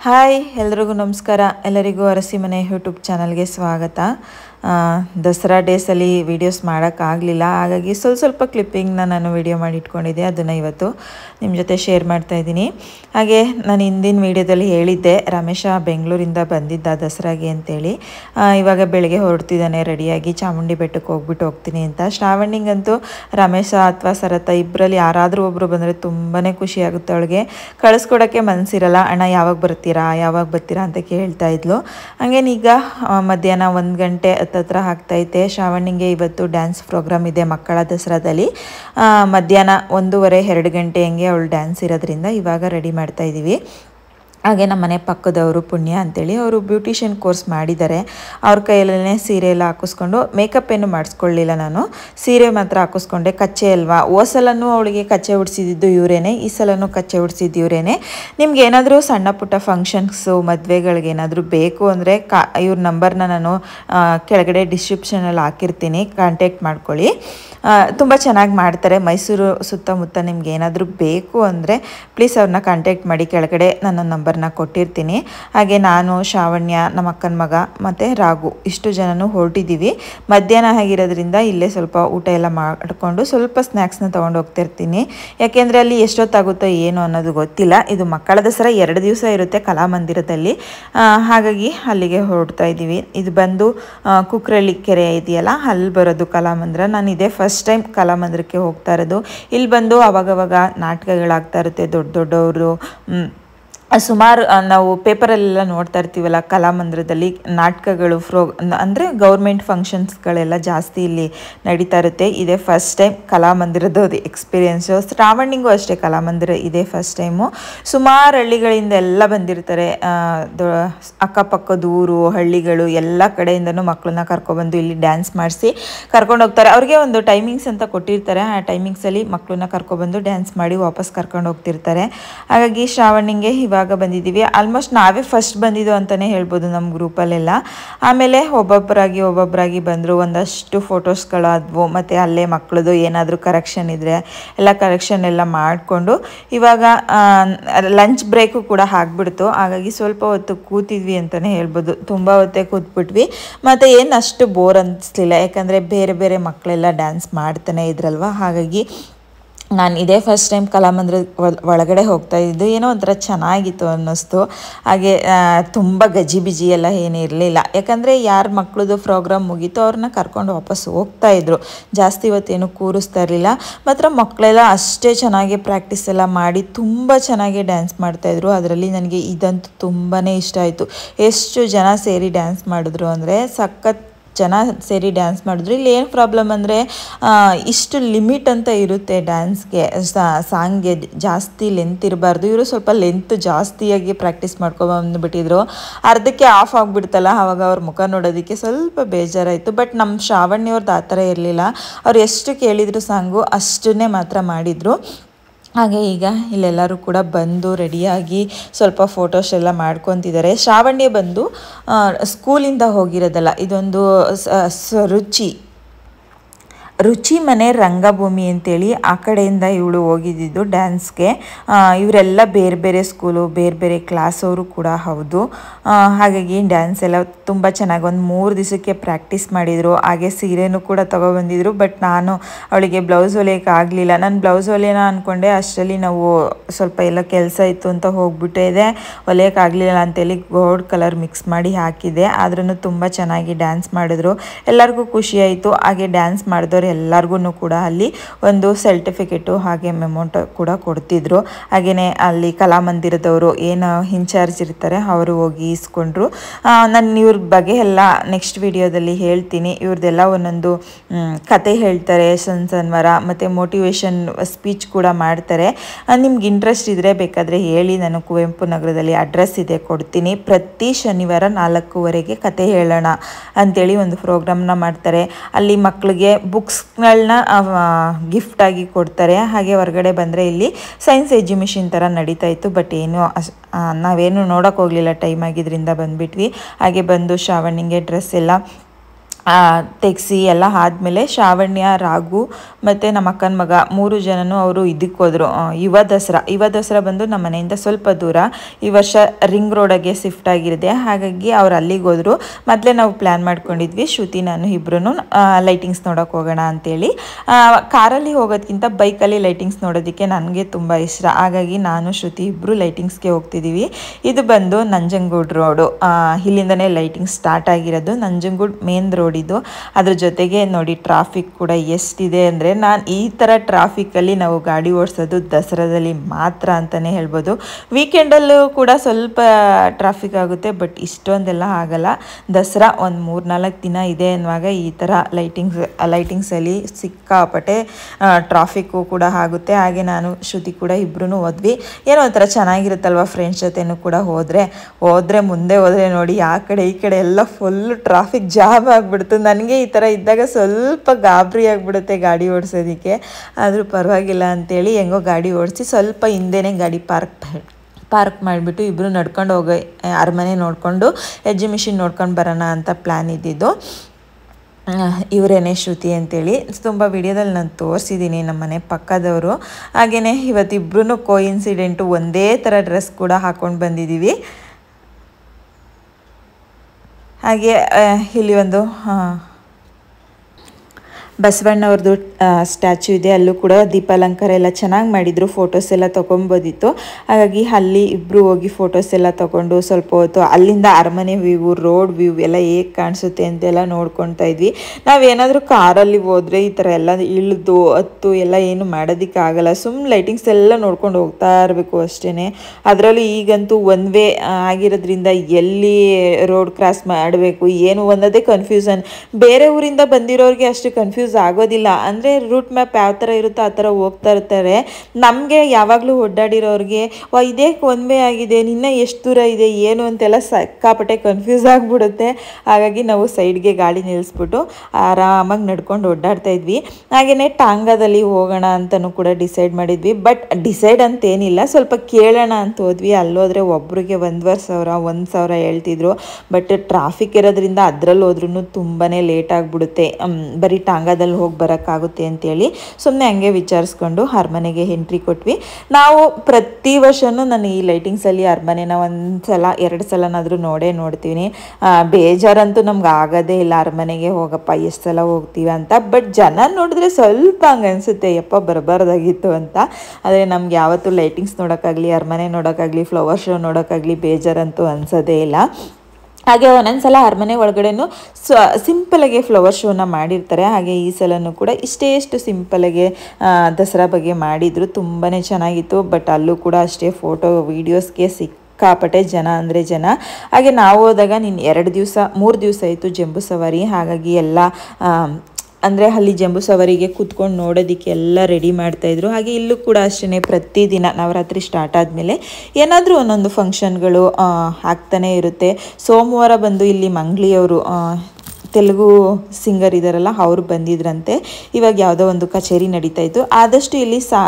hi ಎಲ್ರಿಗೂ ನಮಸ್ಕಾರ ಎಲ್ಲರಿಗೂ ಅರಸಿ ಮನೆ ಯೂಟ್ಯೂಬ್ ಚಾನಲ್ಗೆ ಸ್ವಾಗತ ಆ, ದಸರಾ ಡೇಸಲ್ಲಿ ವೀಡಿಯೋಸ್ ಮಾಡೋಕ್ಕಾಗಲಿಲ್ಲ ಹಾಗಾಗಿ ಸ್ವಲ್ಪ ಸ್ವಲ್ಪ ಕ್ಲಿಪ್ಪಿಂಗ್ನ ನಾನು ವಿಡಿಯೋ ಮಾಡಿ ಇಟ್ಕೊಂಡಿದ್ದೆ ಅದನ್ನು ಇವತ್ತು ನಿಮ್ಮ ಜೊತೆ ಶೇರ್ ಮಾಡ್ತಾ ಇದ್ದೀನಿ ಹಾಗೆ ನಾನು ಹಿಂದಿನ ವೀಡಿಯೋದಲ್ಲಿ ಹೇಳಿದ್ದೆ ರಮೇಶ ಬೆಂಗಳೂರಿಂದ ಬಂದಿದ್ದ ದಸರಾಗೆ ಅಂತೇಳಿ ಆ, ಇವಾಗ ಬೆಳಗ್ಗೆ ಹೊರಡ್ತಿದ್ದಾನೆ ರೆಡಿಯಾಗಿ ಚಾಮುಂಡಿ ಬೆಟ್ಟಕ್ಕೆ ಹೋಗ್ಬಿಟ್ಟು ಹೋಗ್ತೀನಿ ಅಂತ ಶ್ರಾವಣಿಗಂತೂ ರಮೇಶ ಅಥವಾ ಸರತ ಇಬ್ಬರಲ್ಲಿ ಯಾರಾದರೂ ಒಬ್ಬರು ಬಂದರೆ ತುಂಬಾ ಖುಷಿ ಆಗುತ್ತೆ ಅವಳಿಗೆ ಕಳಿಸ್ಕೊಡೋಕ್ಕೆ ಮನಸ್ಸಿರಲ್ಲ ಅಣ್ಣ ಯಾವಾಗ ಬರ್ತೀರಾ ಯಾವಾಗ ಬರ್ತೀರಾ ಅಂತ ಕೇಳ್ತಾ ಇದ್ಲು ಹಂಗೇನೀಗ ಆ, ಮಧ್ಯಾಹ್ನ ಒಂದು ಗಂಟೆ ಹತ್ತತ್ರ ಆಗ್ತೈತೆ ಶ್ರಾವಣಿಗೆ ಇವತ್ತು ಡ್ಯಾನ್ಸ್ ಪ್ರೋಗ್ರಾಮ್ ಇದೆ ಮಕ್ಕಳ ದಸರಾದಲ್ಲಿ ಆ, ಮಧ್ಯಾಹ್ನ ಒಂದೂವರೆ ಎರಡು ಗಂಟೆ ಹಂಗೆ ಅವಳು ಡ್ಯಾನ್ಸ್ ಇರೋದ್ರಿಂದ ಇವಾಗ ರೆಡಿ ಮಾಡ್ತಾ ಇದ್ದೀವಿ ಹಾಗೆ ನಮ್ಮ ಮನೆ ಪಕ್ಕದವರು ಪುಣ್ಯ ಅಂತೇಳಿ ಅವರು ಬ್ಯೂಟಿಷಿಯನ್ ಕೋರ್ಸ್ ಮಾಡಿದ್ದಾರೆ ಅವ್ರ ಕೈಯಲ್ಲೇ ಸೀರೆ ಎಲ್ಲ ಹಾಕಿಸ್ಕೊಂಡು ಮೇಕಪ್ ಏನು ಮಾಡಿಸ್ಕೊಳ್ಳಿಲ್ಲ ನಾನು ಸೀರೆ ಮಾತ್ರ ಹಾಕಿಸ್ಕೊಂಡೆ ಕಚ್ಚೆ ಅಲ್ವಾ ಓ ಸಲನೂ ಅವಳಿಗೆ ಕಚ್ಚೆ ಉಡ್ಸಿದ್ದು ಇವರೇನೆ ಈ ಸಲನೂ ಕಚ್ಚೆ ಉಡ್ಸಿದ್ದು ಇವರೇನೆ ನಿಮ್ಗೆ ಏನಾದರೂ ಸಣ್ಣ ಪುಟ್ಟ ಫಂಕ್ಷನ್ಸು ಮದುವೆಗಳಿಗೆ ಏನಾದರೂ ಬೇಕು ಅಂದರೆ ಕಾ ಇವ್ರ ನಂಬರ್ನ ನಾನು ಆ, ಕೆಳಗಡೆ ಡಿಸ್ಕ್ರಿಪ್ಷನಲ್ಲಿ ಹಾಕಿರ್ತೀನಿ ಕಾಂಟ್ಯಾಕ್ಟ್ ಮಾಡ್ಕೊಳ್ಳಿ ತುಂಬ ಚೆನ್ನಾಗಿ ಮಾಡ್ತಾರೆ ಮೈಸೂರು ಸುತ್ತಮುತ್ತ ನಿಮ್ಗೆ ಏನಾದರೂ ಬೇಕು ಅಂದರೆ ಪ್ಲೀಸ್ ಅವ್ರನ್ನ ಕಾಂಟ್ಯಾಕ್ಟ್ ಮಾಡಿ ಕೆಳಗಡೆ ನನ್ನ ನಂಬರ್ನ ಕೊಟ್ಟಿರ್ತೀನಿ ಹಾಗೆ ನಾನು ಶ್ರಾವಣ್ಯ ನಮ್ಮ ಅಕ್ಕನ ಮಗ ಮತ್ತು ರಾಘು ಇಷ್ಟು ಜನನು ಹೊರಟಿದ್ದೀವಿ ಮಧ್ಯಾಹ್ನ ಆಗಿರೋದ್ರಿಂದ ಇಲ್ಲೇ ಸ್ವಲ್ಪ ಊಟ ಎಲ್ಲ ಮಾಡಿಕೊಂಡು ಸ್ವಲ್ಪ ಸ್ನ್ಯಾಕ್ಸ್ನ ತೊಗೊಂಡು ಹೋಗ್ತಿರ್ತೀನಿ ಯಾಕೆಂದರೆ ಅಲ್ಲಿ ಎಷ್ಟೊತ್ತಾಗುತ್ತೋ ಏನು ಅನ್ನೋದು ಗೊತ್ತಿಲ್ಲ ಇದು ಮಕ್ಕಳ ದಸರಾ ಎರಡು ದಿವಸ ಇರುತ್ತೆ ಕಲಾಮಂದಿರದಲ್ಲಿ ಆ, ಹಾಗಾಗಿ ಅಲ್ಲಿಗೆ ಹೊರಡ್ತಾ ಇದ್ದೀವಿ ಇದು ಬಂದು ಆ, ಕುಕ್ರಳ್ಳಿ ಕೆರೆ ಇದೆಯಲ್ಲ ಅಲ್ಲಿ ಬರೋದು ಕಲಾಮಂದಿರ ನಾನು ಇದೇ ಫಸ್ಟ್ ಟೈಮ್ ಕಲಾಮಂದಿರಕ್ಕೆ ಹೋಗ್ತಾ ಇರೋದು ಇಲ್ಲಿ ಬಂದು ಅವಾಗವಾಗ ನಾಟಕಗಳಾಗ್ತಾ ಇರುತ್ತೆ ದೊಡ್ಡ ದೊಡ್ಡವರು ಸುಮಾರು ಆ, ನಾವು ಪೇಪರಲ್ಲೆಲ್ಲ ನೋಡ್ತಾ ಇರ್ತೀವಲ್ಲ ಕಲಾಮಂದಿರದಲ್ಲಿ ನಾಟಕಗಳು ಫ್ರೋ ಅಂದರೆ ಗೌರ್ಮೆಂಟ್ ಫಂಕ್ಷನ್ಸ್ಗಳೆಲ್ಲ ಜಾಸ್ತಿ ಇಲ್ಲಿ ನಡೀತಾ ಇರುತ್ತೆ ಇದೇ ಫಸ್ಟ್ ಟೈಮ್ ಕಲಾಮಂದಿರದ ಎಕ್ಸ್ಪೀರಿಯೆನ್ಸು ಶ್ರಾವಣಿಗೂ ಅಷ್ಟೇ ಕಲಾಮಂದಿರ ಇದೇ ಫಸ್ಟ್ ಟೈಮು ಸುಮಾರು ಹಳ್ಳಿಗಳಿಂದ ಎಲ್ಲ ಬಂದಿರ್ತಾರೆ ಆ, ದೊ- ಅಕ್ಕಪಕ್ಕದ ಊರು ಹಳ್ಳಿಗಳು ಎಲ್ಲ ಕಡೆಯಿಂದನೂ ಮಕ್ಕಳನ್ನ ಕರ್ಕೊಬಂದು ಇಲ್ಲಿ ಡ್ಯಾನ್ಸ್ ಮಾಡಿಸಿ ಕರ್ಕೊಂಡು ಹೋಗ್ತಾರೆ ಅವ್ರಿಗೆ ಒಂದು ಟೈಮಿಂಗ್ಸ್ ಅಂತ ಕೊಟ್ಟಿರ್ತಾರೆ ಆ ಟೈಮಿಂಗ್ಸಲ್ಲಿ ಮಕ್ಕಳನ್ನ ಕರ್ಕೊಬಂದು ಡ್ಯಾನ್ಸ್ ಮಾಡಿ ವಾಪಸ್ ಕರ್ಕೊಂಡು ಹೋಗ್ತಿರ್ತಾರೆ ಹಾಗಾಗಿ ಶ್ರಾವಣಿಗೆ ಇವಾಗ ಬಂದಿದ್ದೀವಿ ಆಲ್ಮೋಸ್ಟ್ ನಾವೇ ಫಸ್ಟ್ ಬಂದಿದ್ದು ಅಂತಲೇ ಹೇಳ್ಬೋದು ನಮ್ಮ ಗ್ರೂಪಲ್ಲೆಲ್ಲ ಆಮೇಲೆ ಒಬ್ಬೊಬ್ಬರಾಗಿ ಒಬ್ಬೊಬ್ಬರಾಗಿ ಬಂದರು ಒಂದಷ್ಟು ಫೋಟೋಸ್ಗಳಾದವು ಮತ್ತು ಅಲ್ಲೇ ಮಕ್ಕಳದು ಏನಾದರೂ ಕರೆಕ್ಷನ್ ಇದ್ದರೆ ಎಲ್ಲ ಕರೆಕ್ಷನ್ ಎಲ್ಲ ಮಾಡಿಕೊಂಡು ಇವಾಗ ಲಂಚ್ ಬ್ರೇಕು ಕೂಡ ಆಗಿಬಿಡ್ತು ಹಾಗಾಗಿ ಸ್ವಲ್ಪ ಹೊತ್ತು ಕೂತಿದ್ವಿ ಅಂತಲೇ ಹೇಳ್ಬೋದು ತುಂಬ ಹೊತ್ತೇ ಕೂತ್ಬಿಟ್ವಿ ಮತ್ತು ಏನು ಅಷ್ಟು ಬೋರ್ ಅನಿಸ್ಲಿಲ್ಲ ಯಾಕಂದರೆ ಬೇರೆ ಬೇರೆ ಮಕ್ಕಳೆಲ್ಲ ಡ್ಯಾನ್ಸ್ ಮಾಡ್ತಾನೆ ಇದ್ರಲ್ವ ಹಾಗಾಗಿ ನಾನು ಇದೇ ಫಸ್ಟ್ ಟೈಮ್ ಕಲಾಮಂದಿರ ಒಳ- ಒಳಗಡೆ ಹೋಗ್ತಾ ಇದ್ದು ಏನೋ ಒಂಥರ ಚೆನ್ನಾಗಿತ್ತು ಅನ್ನಿಸ್ತು ಹಾಗೆ ಆ, ತುಂಬ ಗಜಿ ಬಿಜಿ ಎಲ್ಲ ಏನೂ ಇರಲಿಲ್ಲ ಯಾಕಂದರೆ ಯಾರ ಮಕ್ಳದ್ದು ಪ್ರೋಗ್ರಾಮ್ ಮುಗೀತು ಅವ್ರನ್ನ ಕರ್ಕೊಂಡು ವಾಪಸ್ ಹೋಗ್ತಾ ಇದ್ರು ಜಾಸ್ತಿ ಇವತ್ತೇನು ಕೂರಿಸ್ತಾ ಇರಲಿಲ್ಲ ಮಾತ್ರ ಮಕ್ಕಳೆಲ್ಲ ಅಷ್ಟೇ ಚೆನ್ನಾಗಿ ಪ್ರಾಕ್ಟೀಸ್ ಎಲ್ಲ ಮಾಡಿ ತುಂಬ ಚೆನ್ನಾಗಿ ಡ್ಯಾನ್ಸ್ ಮಾಡ್ತಾಯಿದ್ರು ಅದರಲ್ಲಿ ನನಗೆ ಇದಂತೂ ತುಂಬಾ ಇಷ್ಟ ಆಯಿತು ಎಷ್ಟು ಜನ ಸೇರಿ ಡ್ಯಾನ್ಸ್ ಮಾಡಿದ್ರು ಅಂದರೆ ಸಖತ್ ಜನ ಸೇರಿ ಡ್ಯಾನ್ಸ್ ಮಾಡಿದ್ರು ಇಲ್ಲಿ ಏನು ಪ್ರಾಬ್ಲಮ್ ಅಂದರೆ ಇಷ್ಟು ಲಿಮಿಟ್ ಅಂತ ಇರುತ್ತೆ ಡ್ಯಾನ್ಸ್ಗೆ ಸಾಂಗ್ಗೆ ಜಾಸ್ತಿ ಲೆಂತ್ ಇರಬಾರ್ದು ಇವರು ಸ್ವಲ್ಪ ಲೆಂತ್ ಜಾಸ್ತಿಯಾಗಿ ಪ್ರಾಕ್ಟೀಸ್ ಮಾಡ್ಕೊಬಂದ್ಬಿಟ್ಟಿದ್ರು ಅರ್ಧಕ್ಕೆ ಆಫ್ ಆಗಿಬಿಡ್ತಲ್ಲ ಆವಾಗ ಅವ್ರ ಮುಖ ನೋಡೋದಕ್ಕೆ ಸ್ವಲ್ಪ ಬೇಜಾರಾಯಿತು ಬಟ್ ನಮ್ಮ ಶ್ರಾವಣಿಯವ್ರದ್ದು ಆ ಥರ ಇರಲಿಲ್ಲ ಅವ್ರು ಎಷ್ಟು ಕೇಳಿದ್ರು ಸಾಂಗು ಅಷ್ಟನ್ನೇ ಮಾತ್ರ ಮಾಡಿದರು ಹಾಗೆ ಈಗ ಇಲ್ಲೆಲ್ಲರೂ ಕೂಡ ಬಂದು ರೆಡಿಯಾಗಿ ಸ್ವಲ್ಪ ಫೋಟೋಸ್ ಎಲ್ಲ ಮಾಡ್ಕೊತಿದ್ದಾರೆ ಶ್ರಾವಣ್ಯ ಬಂದು ಆ, ಸ್ಕೂಲಿಂದ ಹೋಗಿರೋದಲ್ಲ ಇದೊಂದು ಸ- ಸ- ರುಚಿ ರುಚಿ ಮನೆ ರಂಗಭೂಮಿ ಅಂತೇಳಿ ಆ ಕಡೆಯಿಂದ ಇವಳು ಹೋಗಿದ್ದಿದ್ದು ಡ್ಯಾನ್ಸ್ಗೆ ಇವರೆಲ್ಲ ಬೇರೆ ಬೇರೆ ಸ್ಕೂಲು ಬೇರೆ ಬೇರೆ ಕ್ಲಾಸ್ ಅವರು ಕೂಡ ಹೌದು ಆ, ಹಾಗಾಗಿ ಡ್ಯಾನ್ಸ್ ಎಲ್ಲ ತುಂಬ ಚೆನ್ನಾಗಿ ಒಂದು ಮೂರು ದಿವಸಕ್ಕೆ ಪ್ರಾಕ್ಟೀಸ್ ಮಾಡಿದರು ಹಾಗೆ ಸೀರೆನೂ ಕೂಡ ತಗೊಬಂದಿದ್ರು ಬಟ್ ನಾನು ಅವಳಿಗೆ ಬ್ಲೌಸ್ ಹೊಲಿಯೋಕೆ ಆಗಲಿಲ್ಲ ನಾನು ಬ್ಲೌಸ್ ಹೊಲಿಯೋಣ ಅಂದ್ಕೊಂಡೆ ಅಷ್ಟರಲ್ಲಿ ನಾವು ಸ್ವಲ್ಪ ಎಲ್ಲ ಕೆಲಸ ಇತ್ತು ಅಂತ ಹೋಗ್ಬಿಟ್ಟೆ ಇದೆ ಹೊಲಿಯೋಕೆ ಆಗಲಿಲ್ಲ ಅಂತೇಳಿ ಗೋಲ್ಡ್ ಕಲರ್ ಮಿಕ್ಸ್ ಮಾಡಿ ಹಾಕಿದೆ ಆದ್ರೂ ತುಂಬ ಚೆನ್ನಾಗಿ ಡ್ಯಾನ್ಸ್ ಮಾಡಿದ್ರು ಎಲ್ಲರಿಗೂ ಖುಷಿ ಆಯಿತು ಹಾಗೆ ಡ್ಯಾನ್ಸ್ ಮಾಡಿದವ್ರು ಎಲ್ಲರಿಗೂ ಕೂಡ ಅಲ್ಲಿ ಒಂದು ಸರ್ಟಿಫಿಕೇಟು ಹಾಗೆ ಮೆಮೌಂಟ್ ಕೂಡ ಕೊಡ್ತಿದ್ರು ಹಾಗೆಯೇ ಅಲ್ಲಿ ಕಲಾಮಂದಿರದವರು ಏನು ಇನ್ಚಾರ್ಜ್ ಇರ್ತಾರೆ ಅವರು ಹೋಗಿ ಇಸ್ಕೊಂಡ್ರು ನಾನು ಇವ್ರ ಬಗ್ಗೆ ಎಲ್ಲ ನೆಕ್ಸ್ಟ್ ವಿಡಿಯೋದಲ್ಲಿ ಹೇಳ್ತೀನಿ ಇವ್ರದ್ದೆಲ್ಲ ಒಂದೊಂದು ಮ್, ಕತೆ ಹೇಳ್ತಾರೆ ಸಣ್ಣ ಸಣ್ಣ ಮತ್ತು ಮೋಟಿವೇಶನ್ ಸ್ಪೀಚ್ ಕೂಡ ಮಾಡ್ತಾರೆ ನಿಮ್ಗೆ ಇಂಟ್ರೆಸ್ಟ್ ಇದ್ದರೆ ಬೇಕಾದರೆ ಹೇಳಿ ನಾನು ಕುವೆಂಪು ನಗರದಲ್ಲಿ ಅಡ್ರೆಸ್ ಇದೆ ಕೊಡ್ತೀನಿ ಪ್ರತಿ ಶನಿವಾರ ನಾಲ್ಕೂವರೆಗೆ ಕತೆ ಹೇಳೋಣ ಅಂತೇಳಿ ಒಂದು ಪ್ರೋಗ್ರಾಮ್ನ ಮಾಡ್ತಾರೆ ಅಲ್ಲಿ ಮಕ್ಕಳಿಗೆ ಬುಕ್ಸ್ಗಳನ್ನ ಗಿಫ್ಟಾಗಿ ಕೊಡ್ತಾರೆ ಹಾಗೆ ಹೊರಗಡೆ ಬಂದರೆ ಇಲ್ಲಿ ಸೈನ್ಸ್ ಎಜುಮಿಷನ್ ಥರ ನಡೀತಾ ಇತ್ತು ಬಟ್ ಏನು ಅಸ್ ಆ, ನಾವೇನು ನೋಡೋಕೆ ಹೋಗಲಿಲ್ಲ ಟೈಮ್ ಆಗಿದ್ರಿಂದ ಬಂದುಬಿಟ್ವಿ ಹಾಗೆ ಬಂದು ಶ್ರಾವಣಿಗೆ ಡ್ರೆಸ್ ಎಲ್ಲ ತೆಗ್ಸಿ ಎಲ್ಲ ಆದಮೇಲೆ ಶ್ರಾವಣ್ಯ ರಾಘು ಮತ್ತು ನಮ್ಮ ಅಕ್ಕನ ಮಗ ಮೂರು ಜನನು ಅವರು ಇದಕ್ಕೆ ಹೋದರು ಯುವ ದಸರಾ ಯುವ ದಸರಾ ಬಂದು ನಮ್ಮ ಮನೆಯಿಂದ ಸ್ವಲ್ಪ ದೂರ ಈ ವರ್ಷ ರಿಂಗ್ ರೋಡಗೆ ಶಿಫ್ಟ್ ಆಗಿರಿದೆ ಹಾಗಾಗಿ ಅವ್ರು ಅಲ್ಲಿಗೆ ಹೋದರು ಮೊದಲೇ ನಾವು ಪ್ಲ್ಯಾನ್ ಮಾಡ್ಕೊಂಡಿದ್ವಿ ಶ್ರುತಿ ನಾನು ಇಬ್ಬರೂ ಲೈಟಿಂಗ್ಸ್ ನೋಡೋಕೆ ಹೋಗೋಣ ಅಂತೇಳಿ ಕಾರಲ್ಲಿ ಹೋಗೋದಕ್ಕಿಂತ ಬೈಕಲ್ಲಿ ಲೈಟಿಂಗ್ಸ್ ನೋಡೋದಕ್ಕೆ ನನಗೆ ತುಂಬ ಇಷ್ಟ ಹಾಗಾಗಿ ನಾನು ಶ್ರುತಿ ಇಬ್ಬರು ಲೈಟಿಂಗ್ಸ್ಗೆ ಹೋಗ್ತಿದ್ದೀವಿ ಇದು ಬಂದು ನಂಜನಗೂಡು ರೋಡು ಇಲ್ಲಿಂದನೇ ಲೈಟಿಂಗ್ ಸ್ಟಾರ್ಟ್ ಆಗಿರೋದು ನಂಜನಗೂಡು ಮೇನ್ ರೋಡ್ ಇದು ಅದ್ರ ಜೊತೆಗೆ ನೋಡಿ ಟ್ರಾಫಿಕ್ ಕೂಡ ಎಷ್ಟಿದೆ ಅಂದರೆ ನಾನು ಈ ಥರ ಟ್ರಾಫಿಕಲ್ಲಿ ನಾವು ಗಾಡಿ ಓಡಿಸೋದು ದಸರಾದಲ್ಲಿ ಮಾತ್ರ ಅಂತಲೇ ಹೇಳ್ಬೋದು ವೀಕೆಂಡಲ್ಲೂ ಕೂಡ ಸ್ವಲ್ಪ ಟ್ರಾಫಿಕ್ ಆಗುತ್ತೆ ಬಟ್ ಇಷ್ಟೊಂದೆಲ್ಲ ಆಗಲ್ಲ ದಸರಾ ಒಂದು ಮೂರು ನಾಲ್ಕು ದಿನ ಇದೆ ಅನ್ನುವಾಗ ಈ ಥರ ಲೈಟಿಂಗ್ಸ್ ಲೈಟಿಂಗ್ಸಲ್ಲಿ ಸಿಕ್ಕಾಪಟ್ಟೆ ಟ್ರಾಫಿಕ್ಕು ಕೂಡ ಆಗುತ್ತೆ ಹಾಗೆ ನಾನು ಶ್ರುತಿ ಕೂಡ ಇಬ್ಬರೂ ಹೋದ್ವಿ ಏನೋ ಒಂಥರ ಚೆನ್ನಾಗಿರುತ್ತಲ್ವ ಫ್ರೆಂಡ್ಸ್ ಜೊತೆನೂ ಕೂಡ ಹೋದರೆ ಹೋದರೆ ಮುಂದೆ ಹೋದರೆ ನೋಡಿ ಆ ಕಡೆ ಈ ಕಡೆ ಎಲ್ಲ ಫುಲ್ ಟ್ರಾಫಿಕ್ ಜಾಮ್ ಆಗಿಬಿಡ್ತು ನನಗೆ ಈ ಥರ ಇದ್ದಾಗ ಸ್ವಲ್ಪ ಗಾಬರಿ ಆಗಿಬಿಡುತ್ತೆ ಗಾಡಿ ಓಡಿಸೋದಕ್ಕೆ ಆದರೂ ಪರವಾಗಿಲ್ಲ ಅಂತೇಳಿ ಹೆಂಗೋ ಗಾಡಿ ಓಡಿಸಿ ಸ್ವಲ್ಪ ಹಿಂದೆನೇ ಗಾಡಿ ಪಾರ್ಕ್ ಪಾರ್ಕ್ ಮಾಡಿಬಿಟ್ಟು ಇಬ್ಬರು ನಡ್ಕೊಂಡು ಹೋಗೋ ಅರಮನೆ ನೋಡಿಕೊಂಡು ಎಕ್ಸಿಬಿಷನ್ ನೋಡ್ಕೊಂಡು ಬರೋಣ ಅಂತ ಪ್ಲ್ಯಾನ್ ಇದ್ದಿದ್ದು ಇವರೇನೆ ಶ್ರುತಿ ಅಂತೇಳಿ ತುಂಬ ವಿಡಿಯೋದಲ್ಲಿ ನಾನು ತೋರಿಸಿದ್ದೀನಿ ನಮ್ಮ ಮನೆ ಪಕ್ಕದವರು ಹಾಗೆಯೇ ಇವತ್ತಿಬ್ರು ಕೋ ಇನ್ಸಿಡೆಂಟು ಒಂದೇ ಥರ ಡ್ರೆಸ್ ಕೂಡ ಹಾಕ್ಕೊಂಡು ಬಂದಿದ್ದೀವಿ ಹಾಗೆ ಇಲ್ಲಿ ಒಂದು ಬಸವಣ್ಣವ್ರದ್ದು ಸ್ಟ್ಯಾಚು ಇದೆ ಅಲ್ಲೂ ಕೂಡ ದೀಪಾಲಂಕಾರ ಎಲ್ಲ ಚೆನ್ನಾಗಿ ಮಾಡಿದರು ಫೋಟೋಸ್ ಎಲ್ಲ ತೊಗೊಬೋದಿತ್ತು ಹಾಗಾಗಿ ಅಲ್ಲಿ ಇಬ್ಬರು ಹೋಗಿ ಫೋಟೋಸ್ ಎಲ್ಲ ತೊಗೊಂಡು ಸ್ವಲ್ಪ ಹೊತ್ತು ಅಲ್ಲಿಂದ ಅರಮನೆ ವ್ಯೂ ರೋಡ್ ವ್ಯೂ ಎಲ್ಲ ಹೇಗೆ ಕಾಣಿಸುತ್ತೆ ಅಂತೆಲ್ಲ ನೋಡ್ಕೊತಾ ಇದ್ವಿ ನಾವೇನಾದರೂ ಕಾರಲ್ಲಿ ಹೋದರೆ ಈ ಥರ ಎಲ್ಲ ಇಳಿದು ಹತ್ತು ಎಲ್ಲ ಏನು ಮಾಡೋದಕ್ಕಾಗಲ್ಲ ಸುಮ್ಮನೆ ಲೈಟಿಂಗ್ಸ್ ಎಲ್ಲ ನೋಡ್ಕೊಂಡು ಹೋಗ್ತಾ ಇರಬೇಕು ಅಷ್ಟೇ ಅದರಲ್ಲೂ ಈಗಂತೂ ಒನ್ ವೇ ಆಗಿರೋದ್ರಿಂದ ಎಲ್ಲಿ ರೋಡ್ ಕ್ರಾಸ್ ಮಾಡಬೇಕು ಏನು ಅನ್ನೋದೇ ಕನ್ಫ್ಯೂಷನ್ ಬೇರೆ ಊರಿಂದ ಬಂದಿರೋರಿಗೆ ಅಷ್ಟು ಕನ್ಫ್ಯೂಸ್ ಆಗೋದಿಲ್ಲ ಅಂದರೆ ರೂಟ್ ಮ್ಯಾಪ್ ಯಾವ ಥರ ಇರುತ್ತೋ ಆ ಥರ ಹೋಗ್ತಾ ಇರ್ತಾರೆ ನಮಗೆ ಯಾವಾಗಲೂ ಒಡ್ಡಾಡಿರೋರಿಗೆ ವಾ ಇದೇ ಒನ್ ವೇ ಆಗಿದೆ ನಿನ್ನ ಎಷ್ಟು ದೂರ ಇದೆ ಏನು ಅಂತೆಲ್ಲ ಸಿಕ್ಕಾಪಟ್ಟೆ ಕನ್ಫ್ಯೂಸ್ ಆಗಿಬಿಡುತ್ತೆ ಹಾಗಾಗಿ ನಾವು ಸೈಡ್ಗೆ ಗಾಡಿ ನಿಲ್ಲಿಸ್ಬಿಟ್ಟು ಆರಾಮಾಗಿ ನಡ್ಕೊಂಡು ಓಡಾಡ್ತಾ ಇದ್ವಿ ಹಾಗೆಯೇ ಟಾಂಗಾದಲ್ಲಿ ಹೋಗೋಣ ಅಂತಲೂ ಕೂಡ ಡಿಸೈಡ್ ಮಾಡಿದ್ವಿ ಬಟ್ ಡಿಸೈಡ್ ಅಂತೇನಿಲ್ಲ ಸ್ವಲ್ಪ ಕೇಳೋಣ ಅಂತ ಹೋದ್ವಿ ಅಲ್ಲೋದ್ರೆ ಒಬ್ರಿಗೆ ಒಂದುವರೆ ಸಾವಿರ ಒಂದು ಸಾವಿರ ಹೇಳ್ತಿದ್ರು ಬಟ್ ಟ್ರಾಫಿಕ್ ಇರೋದ್ರಿಂದ ಅದ್ರಲ್ಲಿ ಹೋದ್ರೂ ತುಂಬಾ ಲೇಟ್ ಆಗಿಬಿಡುತ್ತೆ ಬರೀ ಟಾಂಗಾದಲ್ಲಿ ಹೋಗಿ ಬರೋಕ್ಕಾಗುತ್ತೆ ಅಂತೇಳಿ ಸುಮ್ಮನೆ ಹಂಗೆ ವಿಚಾರಿಸ್ಕೊಂಡು ಅರಮನೆಗೆ ಎಂಟ್ರಿ ಕೊಟ್ವಿ ನಾವು ಪ್ರತಿ ವರ್ಷವೂ ನಾನು ಈ ಲೈಟಿಂಗ್ಸಲ್ಲಿ ಅರಮನೆನ ಒಂದು ಸಲ ಎರಡು ಸಲನಾದರೂ ನೋಡೇ ನೋಡ್ತೀನಿ ಬೇಜಾರಂತೂ ನಮ್ಗೆ ಆಗೋದೇ ಇಲ್ಲ ಅರಮನೆಗೆ ಹೋಗಪ್ಪ ಎಷ್ಟು ಸಲ ಹೋಗ್ತೀವಿ ಅಂತ ಬಟ್ ಜನ ನೋಡಿದ್ರೆ ಸ್ವಲ್ಪ ಹಂಗೆ ಅನಿಸುತ್ತೆ ಯಪ್ಪ ಬರಬಾರ್ದಾಗಿತ್ತು ಅಂತ ಆದರೆ ನಮ್ಗೆ ಯಾವತ್ತೂ ಲೈಟಿಂಗ್ಸ್ ನೋಡೋಕ್ಕಾಗಲಿ ಅರಮನೆ ನೋಡೋಕ್ಕಾಗಲಿ ಫ್ಲವರ್ ಶೋ ನೋಡೋಕ್ಕಾಗಲಿ ಬೇಜಾರಂತೂ ಅನಿಸೋದೇ ಇಲ್ಲ ಹಾಗೆ ಒಂದೊಂದ್ಸಲ ಅರಮನೆ ಒಳಗಡೆನೂ ಸ್ವ ಸಿಂಪಲಾಗಿ ಫ್ಲವರ್ ಶೋನ ಮಾಡಿರ್ತಾರೆ ಹಾಗೆ ಈ ಸಲನೂ ಕೂಡ ಇಷ್ಟೇ ಎಷ್ಟು ಸಿಂಪಲಾಗಿ ದಸರಾ ಬಗ್ಗೆ ಮಾಡಿದರು ತುಂಬಾ ಚೆನ್ನಾಗಿತ್ತು ಬಟ್ ಅಲ್ಲೂ ಕೂಡ ಅಷ್ಟೇ ಫೋಟೋ ವೀಡಿಯೋಸ್ಗೆ ಸಿಕ್ ಸಿಕ್ಕಾಪಟ್ಟೆ ಜನ ಅಂದರೆ ಜನ ಹಾಗೆ ನಾವು ಹೋದಾಗ ನೀನು ಎರಡು ದಿವಸ ಮೂರು ದಿವಸ ಆಯಿತು ಜಂಬೂ ಸವಾರಿ ಹಾಗಾಗಿ ಎಲ್ಲ ಅಂದರೆ ಅಲ್ಲಿ ಜಂಬೂ ಸವಾರಿಗೆ ಕೂತ್ಕೊಂಡು ನೋಡೋದಕ್ಕೆ ಎಲ್ಲ ರೆಡಿ ಮಾಡ್ತಾಯಿದ್ರು ಹಾಗೆ ಇಲ್ಲೂ ಕೂಡ ಅಷ್ಟೇ ಪ್ರತಿದಿನ ನವರಾತ್ರಿ ಸ್ಟಾರ್ಟ್ ಆದಮೇಲೆ ಏನಾದರೂ ಒಂದೊಂದು ಫಂಕ್ಷನ್ಗಳು ಆಗ್ತಾನೇ ಇರುತ್ತೆ ಸೋಮವಾರ ಬಂದು ಇಲ್ಲಿ ಮಂಗ್ಳಿಯವರು ತೆಲುಗು ಸಿಂಗರ್ ಇದ್ದಾರಲ್ಲ ಅವರು ಬಂದಿದ್ರಂತೆ ಇವಾಗ ಯಾವುದೋ ಒಂದು ಕಚೇರಿ ನಡೀತಾ ಇತ್ತು ಆದಷ್ಟು ಇಲ್ಲಿ ಸಾ